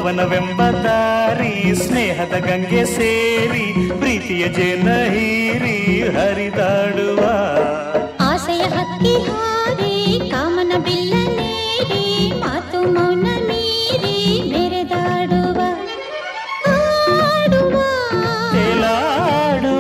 ಯೌವನವೆಂಬ ದಾರಿ ಸ್ನೇಹದ ಗಂಗೆ ಸೇರಿ ಪ್ರೀತಿಯ ಜೇನ ಹೀರಿ ಹರಿದಾಡುವ ಆಸೆಯ ಹಕ್ಕಿ ಹಾರಿ ಕಾಮನ ಬಿಲ್ಲ ನೇರಿ ಮಾತು ಮೌನ ಮೀರಿ ಮೆರೆದಾಡುವ ಆಡುವ ತೇಲಾಡುವ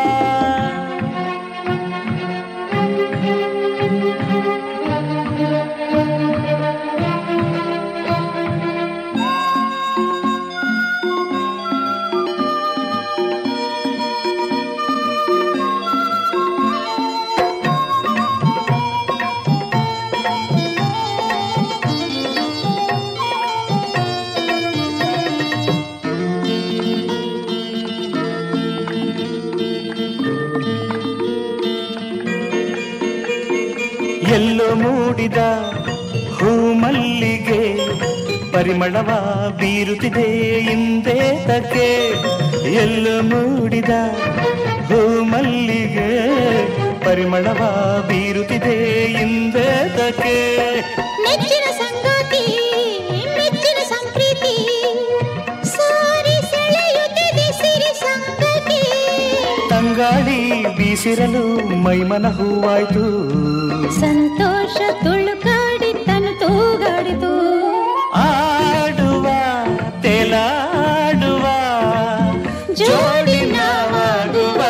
ಎಲ್ಲೋ ಮೂಡಿದ ಹೂ ಮಲ್ಲಿಗೆ ಪರಿಮಳವ ಬೀರುತ್ತಿದೆ ಹಿಂದೆ ತಕ್ಕೆ ಎಲ್ಲೋ ಮೂಡಿದ ಹೂ ಮಲ್ಲಿಗೆ ಪರಿಮಳವ ಬೀರುತ್ತಿದೆ ಹಿಂದೆ ತಕ್ಕೆ ನೆಚ್ಚಿನ ಸಂಗಾತಿ ಮೆಚ್ಚಿನ ಸಂಪ್ರೀತಿ ಸಾರಿ ಸೆಳೆಯುತ್ತಿದೆ ಸಿರಿ ಸಂಗತಿ ತಂಗಾಳಿ ಬೀಸಿರಲು ಮೈಮನ ಹೂವಾಯ್ತು ಸಂತೋಷ ತುಳುಕಾಡಿ ತನು ತೂಗಾಡಿತು ಆಡುವ ತೇಲಾಡುವ ಜೋಡಿ ನಾವಾಗುವ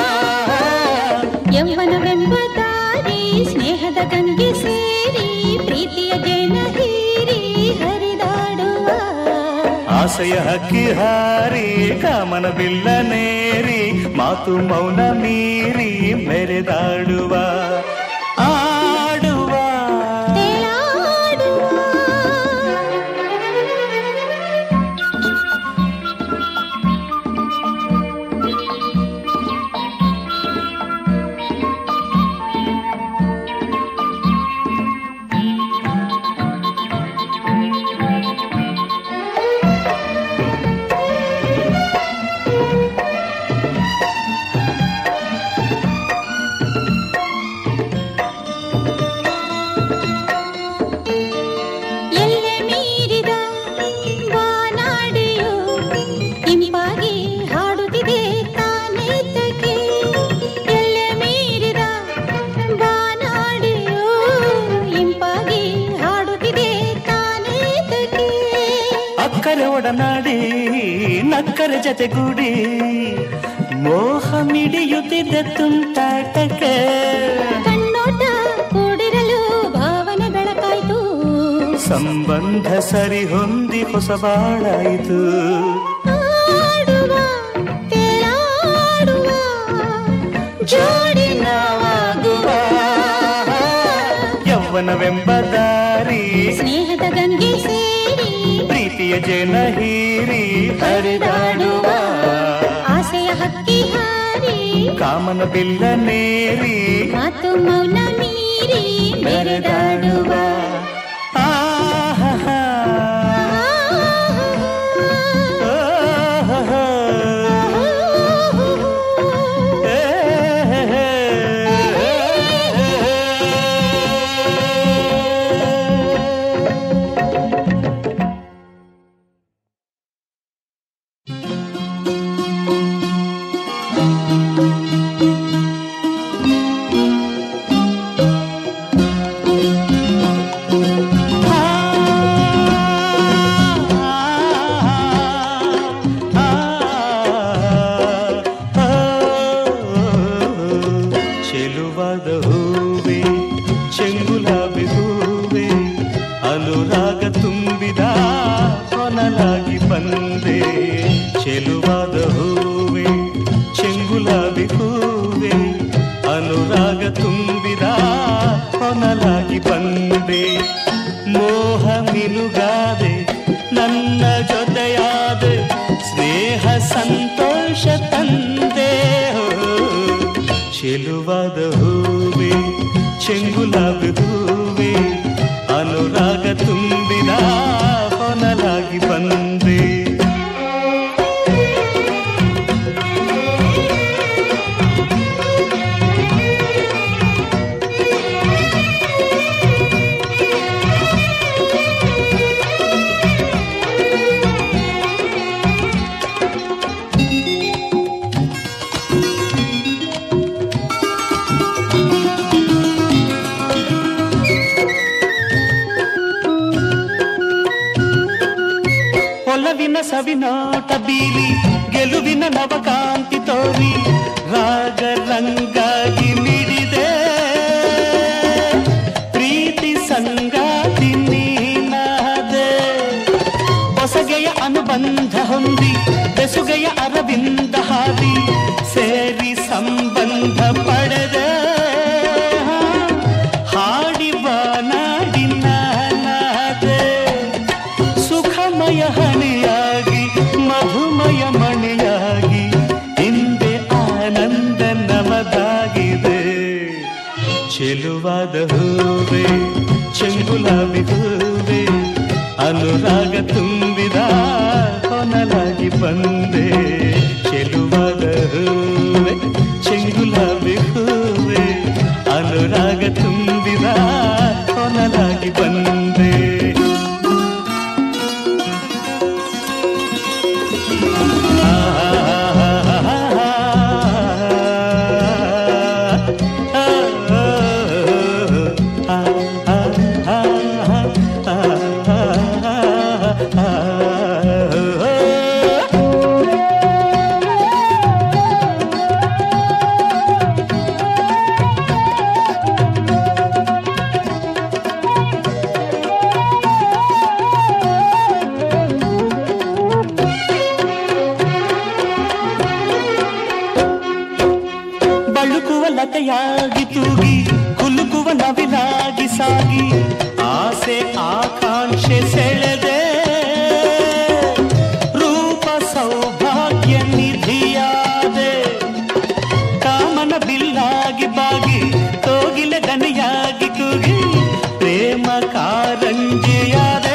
ಯೌವನವೆಂಬ ದಾರಿ ಸ್ನೇಹದ ಗಂಗೆ ಸೇರಿ ಪ್ರೀತಿಯ ಜೇನ ಹೀರಿ ಹರಿದಾಡುವ ಆಸೆಯ ಹಕ್ಕಿ ಹಾರಿ ಕಾಮನ ಬಿಲ್ಲ ನೇರಿ ಮಾತು ಮೌನ ಮೀರಿ ಮೆರೆದಾಡುವ ಆಡುವ ತೇಲಾಡುವ ಎಲ್ಲೆ ಮೀರಿದ ಬಾನಾಡಿಯು ಇಂಪಾಗಿ ಹಾಡುತ್ತಿದೆ ತಾನೇತಕ್ಕೆ ಎಲ್ಲೆ ಮೀರಿದ ಬಾನಾಡಿಯು ಇಂಪಾಗಿ ಹಾಡುತ್ತಿದೆ ತಾನೇತಕ್ಕೆ ಅಕ್ಕರೆ ಒಡನಾಡಿ ನಕ್ಕರೆ ಜತೆಗೂಡಿ ಮೋಹ ಮಿಡಿಯುತ್ತಿದ್ದ ತುಂಟಾಟಕ್ಕೆ ಕಣ್ಣೋಟ ಕೂಡಿರಲು ಭಾವನೆ ಬೆಳಕಾಯ್ತು ಸಂಬಂಧ ಸರಿ ಹೊಂದಿ ಹೊಸ ಬಾಳಾಯಿತು ಆಡುವ ತೇಲಾಡುವ ಜೋಡಿ ನಾವಾಗುವ ಯೌವನವೆಂಬ ದಾರಿ ಸ್ನೇಹದ ಗಂಗೆ ಸೇರಿ ಪ್ರೀತಿಯ ಜನ ಹೀರಿ ಹರಿದಾಡುವ ಆಸೆಯ ಹಕ್ಕಿ ಹಾರಿ ಕಾಮನ ಬಿಲ್ಲ ನೇರಿ ಮಾತು ಮೌನ ಮೀರಿ ಮೆರೆದಾಡುವ ಆಹಾ ಆಹಾ ಚೆಲುವಾದ ಹೂವೆ ಚೆಂಗುಲಾಬಿ ಹೂವೆ ಅನುರಾಗ ತುಂಬಿದ ಹೊನಲಾಗಿ ಬಂದೆ ಚೆಲುವಾದ ಹೂವೆ ಚೆಂಗುಲಾಬಿ ಹೂವೆ ಅನುರಾಗ ತುಂಬಿದ ಹೊನಲಾಗಿ ಬಂದೆ ಮೋಹ ಮಿನುಗಾದೆ ನನ್ನ ಜೊತೆಯಾದೆ ಸ್ನೇಹ ಸಂತೋಷ ತಂದೆ ಹೋ. ಚೆಲುವಾದ ಹೂವೆ ಚೆಂಗುಲಾಬಿ ಹೂವೆ ಅನುರಾಗ ತುಂಬಿದ ಹೊನಲಾಗಿ ಬಂದೆ ಒಲವಿನ ಸವಿನೋಟ ಬೀರಿ ಗೆಲುವಿನ ನವಕಾಂತಿ ತೋರಿ ರಾಗ ರಂಗಾಗಿ ಮಿಡಿದೆ ಪ್ರೀತಿ ಸಂಗಾತಿ ನೀನಾದೆ ಹೊಸಗೆಯ ಅನುಬಂಧ ಹೊಂದಿ ಬೆಸುಗೆಯ ಅರವಿಂದ ಹಾದಿ ಸೇರಿ ಸಂಬಂಧ ಪಡೆದೆ ಹಾಡಿ ಬಾನಾಡಿ ನಾನಾದೆ ಸುಖಮಯ ಹಣಿಯಾಗಿ ಮಧುಮಯ ಮಣಿಯಾಗಿ ಹಿಂದೆ ಆನಂದ ನಮದಾಗಿದೆ ಚೆಲುವಾದ ಹೂವೆ ಚೆಂಗುಲಾಬಿ ಹೂವೆ ಅನುರಾಗ ತುಂಬಿದ ಹೊನಲಾಗಿ ಬಂದೆ ಚೆಲುವಾದ ಹೂವೆ ಚೆಂಗುಲಾಬಿ ಹೂವೆ ಅನುರಾಗ ತುಂಬಿದ ಹೊನಲಾಗಿ ಬಂದೆ ಬಳುಕುವ ಲತೆಯಾಗಿ ತೂಗಿ ಕುಲುಕುವ ನವಿಲಾಗಿ ಸಾಗಿ ಆಸೆ ಆಕಾಂಕ್ಷೆ ಸೆಳೆದೆ ರೂಪ ಸೌಭಾಗ್ಯ ನಿಧಿಯಾದೆ ಕಾಮನ ಬಿಲ್ಲಾಗಿ ಬಾಗಿ ತೋಗಿಲೆ ದನಿಯಾಗಿ ಕೂಗಿ ಪ್ರೇಮ ಕಾರಂಜಿಯಾದೆ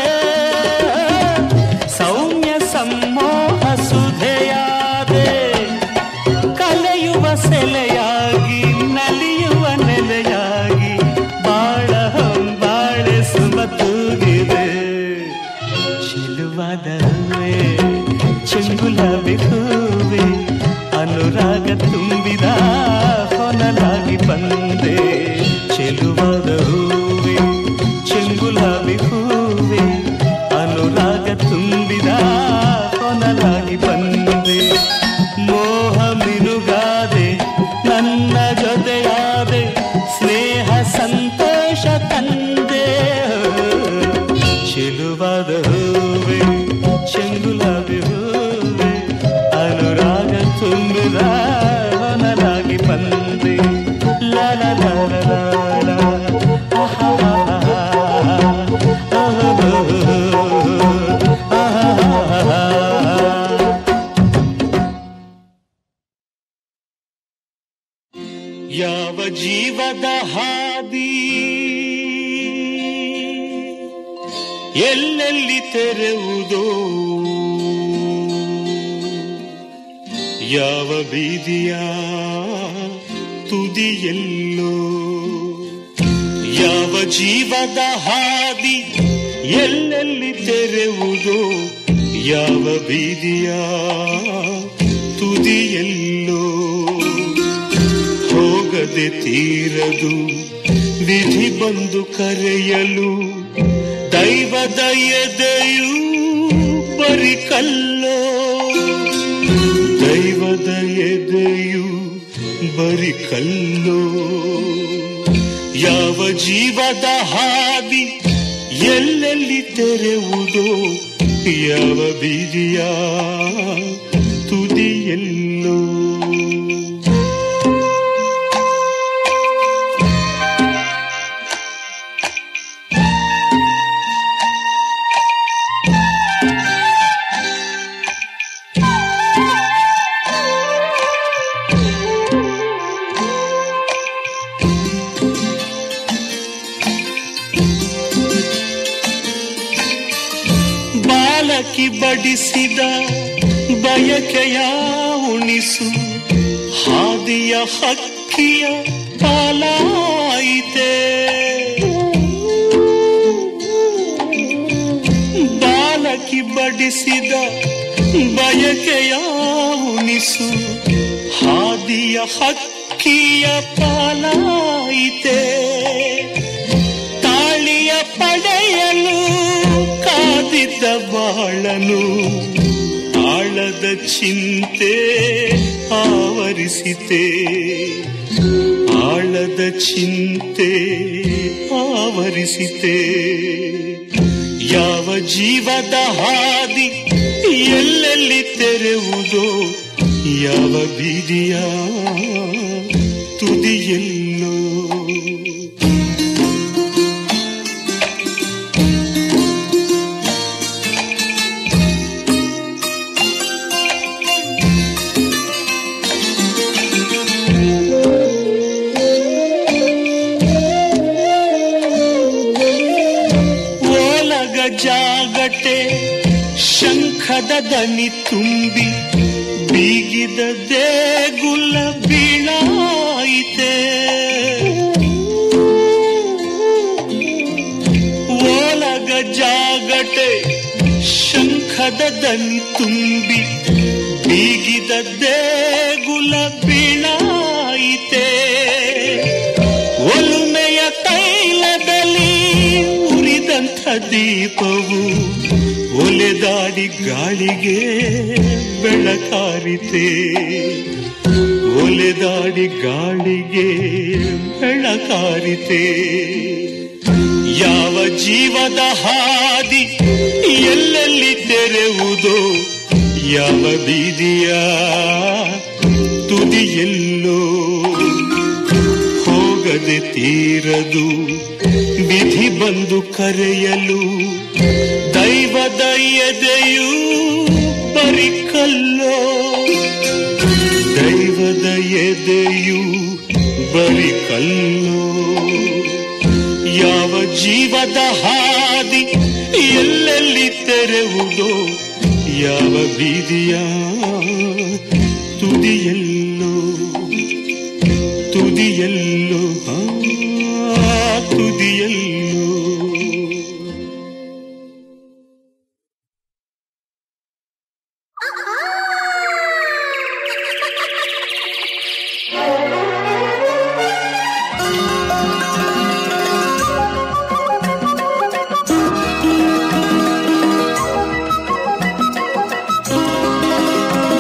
ಸೌಮ್ಯ ಸಮ್ಮೋಹ ಸುಧೆಯಾದೆ ಕಲೆಯುವ ಸೆಲೆಯಾಗಿ ನಲಿಯುವ ನೆಲೆಯಾಗಿ ಬಾಳ ಬಾಳೆ ಸುಮ ತೂಗಿದೆ ಚೆಲುವಾದ ಹೂವೆ ಚೆಂಗುಲಾಬಿ ಹೂವೆ ಅನುರಾಗ ತುಂಬಿದ ಹೊನಲಾಗಿ ಬಂದೆ ಚೆಲುವಾದ ಹೂವೆ ಚೆಂಗುಲಾಬಿ ಹೂವೆ ಅನುರಾಗ ತುಂಬಿದ ಹೊನಲಾಗಿ ಬಂದೆ ಮೋಹ ಮಿನುಗಾದೆ ನನ್ನ ಜೊತೆಯಾದೆ ಸ್ನೇಹ ಸಂತೋಷ ತಂದೆ ಚೆಲುವಾದ ಹೂವೆ ಚೆಂಗುಲಾಬಿ ಹೂವೆ ಅನುರಾಗ ತುಂಬಿದ ಹೊನಲಾಗಿ ಬಂದೆ ಲಾಲ ಲಾಲ ಲಾಲ ಯಾವ ಜೀವದ ಹಾದಿ ಎಲ್ಲೆಲ್ಲಿ ತೆರೆವುದೋ ಯಾವ ಬೀದಿಯ ತುದಿಯೆಲ್ಲೋ ಯಾವ ಜೀವದ ಹಾದಿ ಎಲ್ಲೆಲ್ಲಿ ತೆರೆವುದೋ ಯಾವ ಬೀದಿಯ ತುದಿಯೆಲ್ಲೋ ಹೋಗದೆ ತೀರದು ವಿಧಿ ಬಂದು ಕರೆಯಲು ದೈವದ ಎದೆಯೂ ಬರಿ ಕಲ್ಲೋ ದೈವದ ಎದೆಯು ಬರಿ ಕಲ್ಲೋ ಯಾವ ಜೀವದ ಹಾದಿ ಎಲ್ಲೆಲ್ಲಿ ತೆರೆವುದೋ ಯಾವ ಬೀದಿಯ ತುದಿಯೆಲ್ಲೋ ಬಾಲಕಿ ಬಡಿಸಿದ ಬಯಕೆಯ ಉಣಿಸು ಹಾದಿಯ ಹಕ್ಕಿಯ ಪಾಲಾಯಿತೆ ಬಾಲಕಿ ಬಡಿಸಿದ ಬಯಕೆಯ ಉಣಿಸು ಹಾದಿಯ ಹಕ್ಕಿಯ ಪಾಲಾಯಿತೆ ತಾಳಿಯ ಪಡೆಯಲು ಕಾದಿದ್ದ ತುಂಬಿದ ಬಾಳನು ಆಳದ ಚಿಂತೆ ಆವರಿಸಿತೆ ಆಳದ ಚಿಂತೆ ಆವರಿಸಿತೆ ಯಾವ ಜೀವದ ಹಾದಿ ಎಲ್ಲೆಲ್ಲಿ ತೆರೆವುದೋ ಯಾವ ಬೀದಿಯ ತುದಿಯೆಲ್ಲೋ ಓಲಗ ಜಾಗಟೆ ಶಂಖದ ದನಿ ತುಂಬಿ ಬೀಗಿದ ದೇಗುಲ ಬೀಳಾಯಿತೆ ಓಲಗ ಜಾಗಟೆ ಶಂಖದ ದನಿ ತುಂಬಿ ಬೀಗಿದ ದೇಗುಲ ಬೀಳಾಯಿತೆ ಒಲುಮೆಯ ತೈಲದಲ್ಲಿ ಉರಿದಂಥ ದೀಪವು ಒಲೆದಾಡಿ ಗಾಳಿಗೆ ಬೆಳಕಾರಿತೆ ಒಲೆದಾಡಿ ಗಾಳಿಗೆ ಬೆಳಕಾರಿತೆ ಯಾವ ಜೀವದ ಹಾದಿ ಎಲ್ಲೆಲ್ಲಿ ತೆರೆವುದೋ ಯಾವ ಬೀದಿಯ ತುದಿಯೆಲ್ಲೋ ಹೋಗದೆ ತೀರದು ವಿಧಿ ಬಂದು ಕರೆಯಲು ದೈವದ ಎದೆಯೂ ಬರಿಕಲ್ಲೋ ದೈವದ ಎದೆಯೂ ಬರಿಕಲ್ಲೋ ಯಾವ ಜೀವದ ಹಾದಿ ಎಲ್ಲೆಲ್ಲಿ ತೆರೆವುದೋ ಯಾವ ಬೀದಿಯ ತುದಿಯಲ್ಲೋ ತುದಿಯಲ್ಲೋ ಆ ತುದಿಯಲ್ಲೋ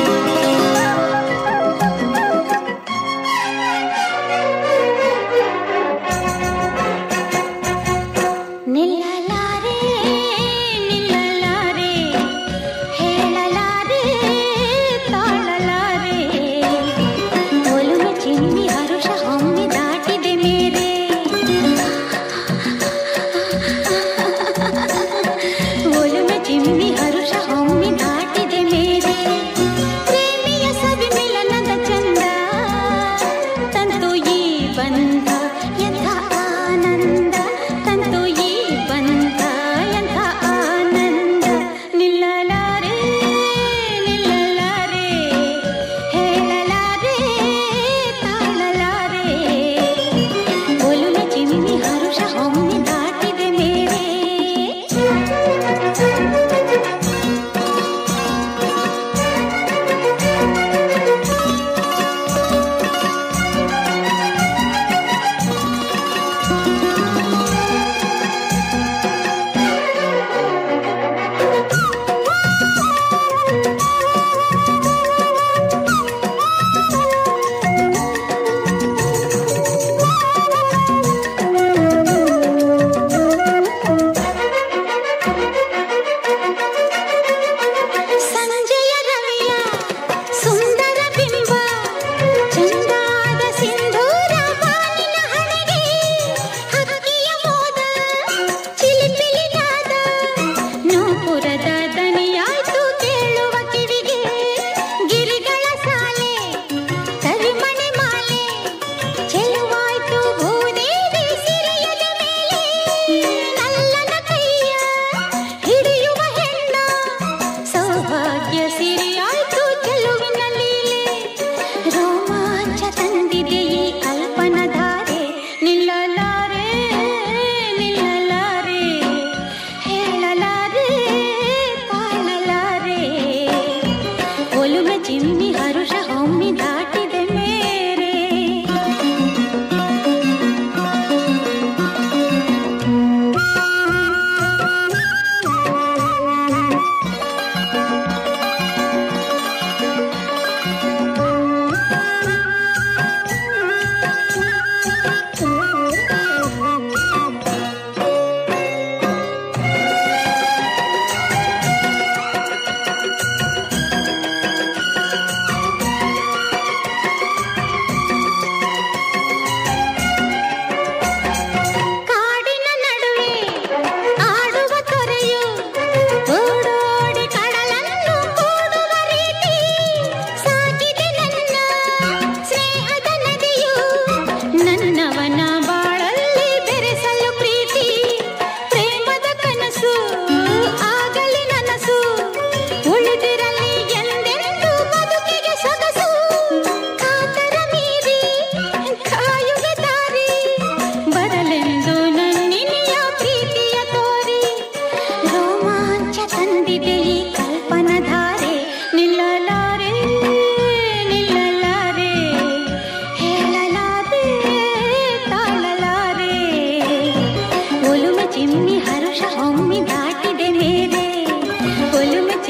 ಆ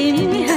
ಚಿಮ್ಮಿ